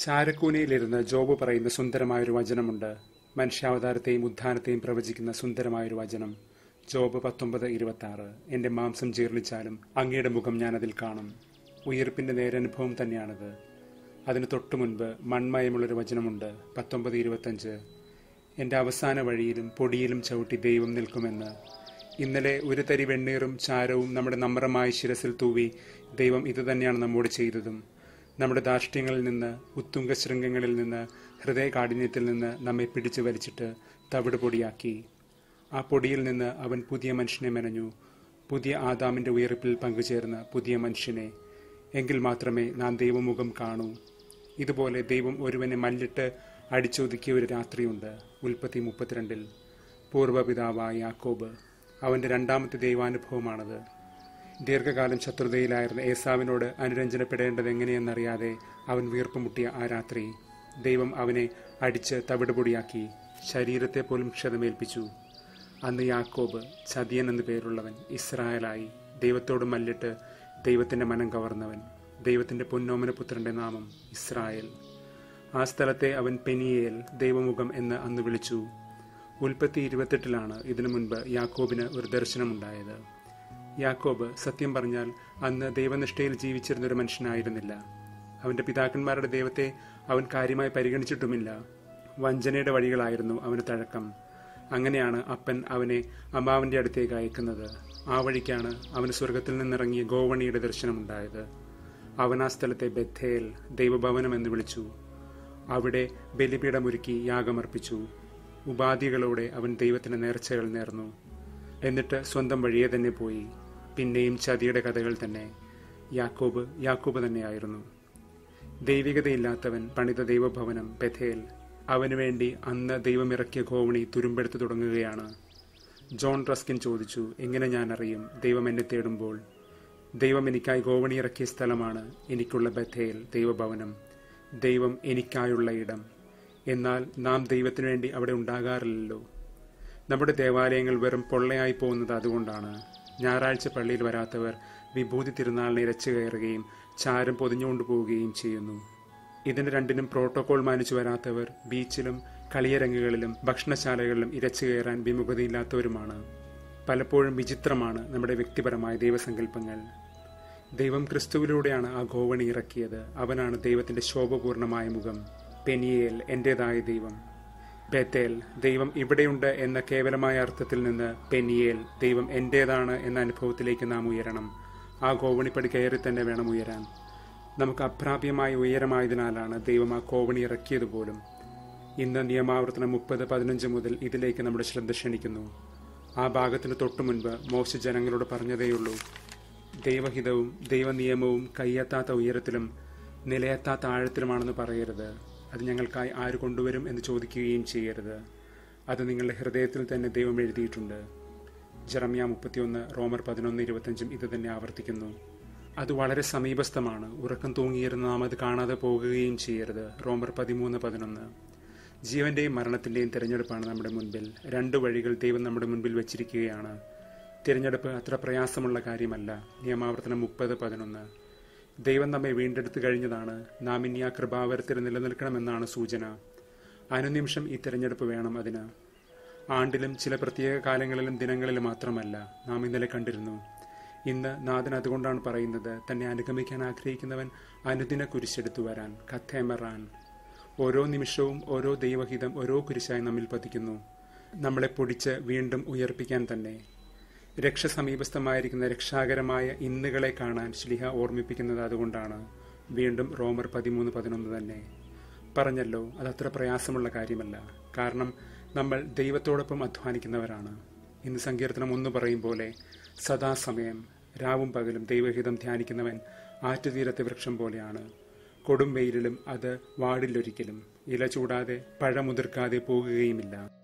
ചാരക്കൂനയിലിരുന്ന് job പറയുന്ന സുന്ദരമായൊരു വചനമുണ്ട് മനുഷ്യാവതാരത്തെയും ഉദ്ധാനത്തെയും പ്രവചിക്കുന്ന സുന്ദരമായൊരു വചനം ജോബ് പത്തൊമ്പത് ഇരുപത്തി ആറ് എന്റെ മാംസം ജീർണിച്ചാലും അങ്ങയുടെ മുഖം ഞാനതിൽ കാണും ഉയർപ്പിന്റെ നേരനുഭവം തന്നെയാണത് അതിന് തൊട്ടു മുൻപ് മൺമയമുള്ളൊരു വചനമുണ്ട് പത്തൊമ്പത് ഇരുപത്തഞ്ച് എന്റെ അവസാന വഴിയിലും പൊടിയിലും ചവിട്ടി ദൈവം നിൽക്കുമെന്ന് ഇന്നലെ ഒരു തരി വെണ്ണീറും ചാരവും നമ്മുടെ നമ്രമായ ശിരസിൽ തൂവി ദൈവം ഇത് തന്നെയാണ് നമ്മോട് ചെയ്തതും നമ്മുടെ ധാർഷ്ട്യങ്ങളിൽ നിന്ന് ഉത്തുംഗ ശൃംഗങ്ങളിൽ നിന്ന് ഹൃദയ കാഠിന്യത്തിൽ നിന്ന് നമ്മെ പിടിച്ചു വലിച്ചിട്ട് തവിട് പൊടിയാക്കി ആ പൊടിയിൽ നിന്ന് അവൻ പുതിയ മനുഷ്യനെ മെനഞ്ഞു പുതിയ ആദാമിന്റെ ഉയർപ്പിൽ പങ്കുചേർന്ന പുതിയ മനുഷ്യനെ എങ്കിൽ മാത്രമേ നാം ദൈവമുഖം കാണൂ ഇതുപോലെ ദൈവം ഒരുവനെ മല്ലിട്ട് അടിച്ചൊതുക്കിയ ഒരു രാത്രിയുണ്ട് ഉൽപ്പത്തി മുപ്പത്തിരണ്ടിൽ പൂർവ്വപിതാവായ യാക്കോബ് അവന്റെ രണ്ടാമത്തെ ദൈവാനുഭവമാണത് ദീർഘകാലം ശത്രുതയിലായിരുന്ന ഏസാവിനോട് അനുരഞ്ജനപ്പെടേണ്ടത് എങ്ങനെയെന്നറിയാതെ അവൻ വീർപ്പുമുട്ടിയ ആ രാത്രി ദൈവം അവനെ അടിച്ച് തവിടുപൊടിയാക്കി ശരീരത്തെ പോലും ക്ഷതമേൽപ്പിച്ചു അന്ന് യാക്കോബ് ചതിയൻ എന്നു പേരുള്ളവൻ ഇസ്രായേലായി ദൈവത്തോട് മല്ലിട്ട് ദൈവത്തിന്റെ മനം കവർന്നവൻ ദൈവത്തിന്റെ പൊന്നോമന പുത്രന്റെ നാമം ഇസ്രായേൽ ആ സ്ഥലത്തെ അവൻ പെനിയേൽ ദൈവമുഖം എന്ന് അന്ന് വിളിച്ചു ഉൽപ്പത്തി ഇരുപത്തെട്ടിലാണ് ഇതിനു മുൻപ് യാക്കോബിന് ഒരു ദർശനമുണ്ടായത് യാക്കോബ് സത്യം പറഞ്ഞാൽ അന്ന് ദൈവനിഷ്ഠയിൽ ജീവിച്ചിരുന്ന ഒരു മനുഷ്യനായിരുന്നില്ല അവന്റെ പിതാക്കന്മാരുടെ ദൈവത്തെ അവൻ കാര്യമായി പരിഗണിച്ചിട്ടുമില്ല വഞ്ചനയുടെ വഴികളായിരുന്നു അവന് തഴക്കം അങ്ങനെയാണ് അപ്പൻ അവനെ അമ്മാവന്റെ അടുത്തേക്ക് അയക്കുന്നത് ആ വഴിക്കാണ് അവന് സ്വർഗത്തിൽ നിന്നിറങ്ങിയ ഗോവണിയുടെ ദർശനമുണ്ടായത് അവൻ ആ സ്ഥലത്തെ ബethേൽ ദൈവഭവനം എന്ന് വിളിച്ചു അവിടെ ബലിപീഠമൊരുക്കി യാഗമർപ്പിച്ചു ഉപാധികളോടെ അവൻ ദൈവത്തിന് നേർച്ചകൾ നേർന്നു എന്നിട്ട് സ്വന്തം വഴിയെ തന്നെ പോയി പിന്നെയും ചതിയുടെ കഥകൾ തന്നെ യാക്കോബ് യാക്കോബ് തന്നെയായിരുന്നു ദൈവികതയില്ലാത്തവൻ പണിത ദൈവഭവനം ബഥേൽ അവനു വേണ്ടി അന്ന് ദൈവമിറക്കിയ ഗോവണി തുരുമ്പെടുത്തു തുടങ്ങുകയാണ് ജോൺ റസ്കിൻ ചോദിച്ചു എങ്ങനെ ഞാൻ അറിയും ദൈവം എന്നെ തേടുമ്പോൾ ദൈവം എനിക്കായി ഗോവണി ഇറക്കിയ സ്ഥലമാണ് എനിക്കുള്ള ബഥേൽ ദൈവഭവനം ദൈവം എനിക്കായുള്ള ഇടം എന്നാൽ നാം ദൈവത്തിനു വേണ്ടി അവിടെ ഉണ്ടാകാറില്ലല്ലോ നമ്മുടെ ദേവാലയങ്ങൾ വെറും പൊള്ളയായി പോകുന്നത് അതുകൊണ്ടാണ് ഞായറാഴ്ച പള്ളിയിൽ വരാത്തവർ വിഭൂതി തിരുനാളിനെ ഇരച്ചു കയറുകയും ചാരം പൊതിഞ്ഞുകൊണ്ടു പോവുകയും ചെയ്യുന്നു ഇതിന് രണ്ടിനും പ്രോട്ടോകോൾ മാനിച്ചു വരാത്തവർ ബീച്ചിലും കളിയരങ്ങുകളിലും ഭക്ഷണശാലകളിലും ഇരച്ചു കയറാൻ വിമുഖതയില്ലാത്തവരുമാണ് പലപ്പോഴും വിചിത്രമാണ് നമ്മുടെ വ്യക്തിപരമായ ദൈവസങ്കല്പങ്ങൾ ദൈവം ക്രിസ്തുവിലൂടെയാണ് ആ ഗോവണി ഇറക്കിയത് അവനാണ് ദൈവത്തിന്റെ ശോഭപൂർണമായ മുഖം പെനിയേൽ എന്റേതായ ദൈവം ബത്തേൽ ദൈവം ഇവിടെയുണ്ട് എന്ന കേവലമായ അർത്ഥത്തിൽ നിന്ന് പെനിയേൽ ദൈവം എന്റേതാണ് എന്ന അനുഭവത്തിലേക്ക് നാം ഉയരണം ആ കോവണിപ്പടി കയറി തന്നെ വേണം ഉയരാൻ നമുക്ക് അപ്രാപ്യമായ ഉയരമായതിനാലാണ് ദൈവം ആ കോവണി ഇറക്കിയത് പോലും ഇന്ന് നിയമാവർത്തനം മുപ്പത് പതിനഞ്ച് മുതൽ ഇതിലേക്ക് നമ്മുടെ ശ്രദ്ധ ക്ഷണിക്കുന്നു ആ ഭാഗത്തിന് തൊട്ടു മുൻപ് മോശ ജനങ്ങളോട് പറഞ്ഞതേയുള്ളൂ ദൈവഹിതവും ദൈവനിയമവും കയ്യെത്താത്ത ഉയരത്തിലും നിലയെത്താത്ത ആഴത്തിലുമാണെന്ന് പറയരുത് അത് ഞങ്ങൾക്കായി ആര് കൊണ്ടുവരും എന്ന് ചോദിക്കുകയും ചെയ്യരുത് അത് നിങ്ങളുടെ ഹൃദയത്തിൽ തന്നെ ദൈവം എഴുതിയിട്ടുണ്ട് ജറമ്യ മുപ്പത്തിയൊന്ന് റോമർ പതിനൊന്ന് ഇരുപത്തഞ്ചും ഇത് തന്നെ ആവർത്തിക്കുന്നു അത് വളരെ സമീപസ്ഥമാണ് ഉറക്കം തൂങ്ങിയിരുന്ന നാം അത് കാണാതെ പോകുകയും ചെയ്യരുത് റോമർ പതിമൂന്ന് പതിനൊന്ന് ജീവന്റെയും മരണത്തിന്റെയും തിരഞ്ഞെടുപ്പാണ് നമ്മുടെ മുൻപിൽ രണ്ട് വഴികൾ ദൈവം നമ്മുടെ മുൻപിൽ വെച്ചിരിക്കുകയാണ് തിരഞ്ഞെടുപ്പ് അത്ര പ്രയാസമുള്ള കാര്യമല്ല നിയമാവർത്തനം മുപ്പത് പതിനൊന്ന് ദൈവം നമ്മെ വീണ്ടെടുത്തു കഴിഞ്ഞതാണ് നാം ഇനി ആ കൃപാവരത്തിൽ നിലനിൽക്കണമെന്നാണ് സൂചന അനുനിമിഷം ഈ തിരഞ്ഞെടുപ്പ് വേണം അതിന് ആണ്ടിലും ചില പ്രത്യേക കാലങ്ങളിലും ദിനങ്ങളിലും മാത്രമല്ല നാം ഇന്നലെ കണ്ടിരുന്നു ഇന്ന് നാഥൻ അതുകൊണ്ടാണ് പറയുന്നത് തന്നെ അനുഗമിക്കാൻ ആഗ്രഹിക്കുന്നവൻ അനുദിന കുരിശെടുത്തു വരാൻ കഥേമറാൻ ഓരോ നിമിഷവും ഓരോ ദൈവഹിതം ഓരോ കുരിശായി നമ്മിൽ പതിക്കുന്നു നമ്മളെ പൊടിച്ച് വീണ്ടും ഉയർപ്പിക്കാൻ തന്നെ രക്ഷ സമീപസ്ഥമായിരിക്കുന്ന രക്ഷാകരമായ ഇന്നുകളെ കാണാൻ ശ്ലിഹ ഓർമ്മിപ്പിക്കുന്നത് അതുകൊണ്ടാണ് വീണ്ടും റോമർ പതിമൂന്ന് പതിനൊന്ന് തന്നെ പറഞ്ഞല്ലോ അതത്ര പ്രയാസമുള്ള കാര്യമല്ല കാരണം നമ്മൾ ദൈവത്തോടൊപ്പം അധ്വാനിക്കുന്നവരാണ് ഇന്ന് സങ്കീർത്തനം ഒന്ന് പറയും പോലെ സദാസമയം രാവും പകലും ദൈവഹിതം ധ്യാനിക്കുന്നവൻ ആറ്റുതീരത്തെ വൃക്ഷം പോലെയാണ് കൊടും വെയിലിലും അത് വാടില്ലൊരിക്കലും ഇല ചൂടാതെ പഴമുതിർക്കാതെ പോകുകയുമില്ല